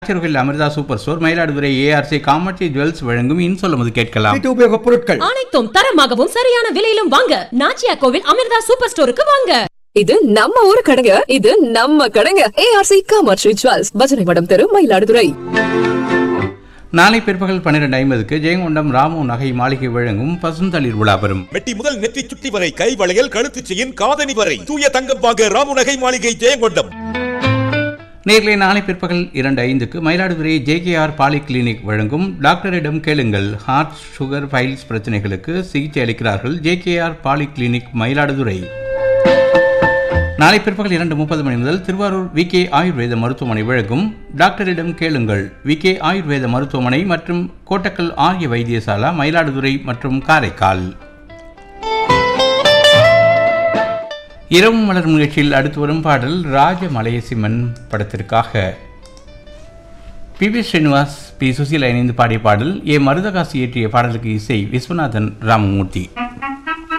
திருவில் Amirtha super store Mayiladuthurai ARC Kamatchi jewels வழங்கும் இன்சொல்லுமது கேட்கலாம் வீட்டு உபயோகப் பொருட்கள் அனைத்தும் தரமாகவும் சரியான விலையிலும் வாங்க நாச்சியா கோவில் அமிர்தா சூப்பர் ஸ்டோருக்கு வாங்க இது நம்ம ஊரு கடைங்க இது நம்ம கடைங்க ஏஆர்சி காமாட்சி ஜுவல்ஸ் பஜனை மடம் தெரு மயிலாடுதுறை நாளை பிற்பகல் பன்னிரண்டு ஐம்பதுக்கு ஜெயங்கொண்டம் ராமு நகை மாளிகை வழங்கும் பசுந்தளிர் விழா வரும் மெட்டி முதல் நெற்றி சுட்டி வரை கை வளையல் கழுத்து செயின் காதணி வரை தூய தங்கம் வாங்க ராமுநகை மாளிகை ஜெயங்கொண்டம் நேர்களை நாளை பிற்பகல் இரண்டு ஐந்துக்கு மயிலாடுதுறை ஜேகேஆர் பாலி கிளினிக் வழங்கும் டாக்டரிடம் கேளுங்கள் ஹார்ட் சுகர் ஃபைல்ஸ் பிரச்சனைகளுக்கு சிகிச்சை அளிக்கிறார்கள் ஜேகேஆர் பாலி கிளினிக் மயிலாடுதுறை நாளை பிற்பகல் இரண்டு முப்பது மணி முதல் திருவாரூர் வி கே ஆயுர்வேத மருத்துவமனை வழங்கும் டாக்டரிடம் கேளுங்கள் வி கே ஆயுர்வேத மருத்துவமனை மற்றும் கோட்டக்கல் ஆரிய வைத்தியசாலா மயிலாடுதுறை மற்றும் காரைக்கால் இரவு மலர் நிகழ்ச்சியில் அடுத்து வரும் பாடல் ராஜ மலையசிம்மன் படத்திற்காக P V Srinivas P Susheela இணைந்து பாடிய பாடல் ஏ மருதகாசி இயற்றிய பாடலுக்கு இசை விஸ்வநாதன் ராமமூர்த்தி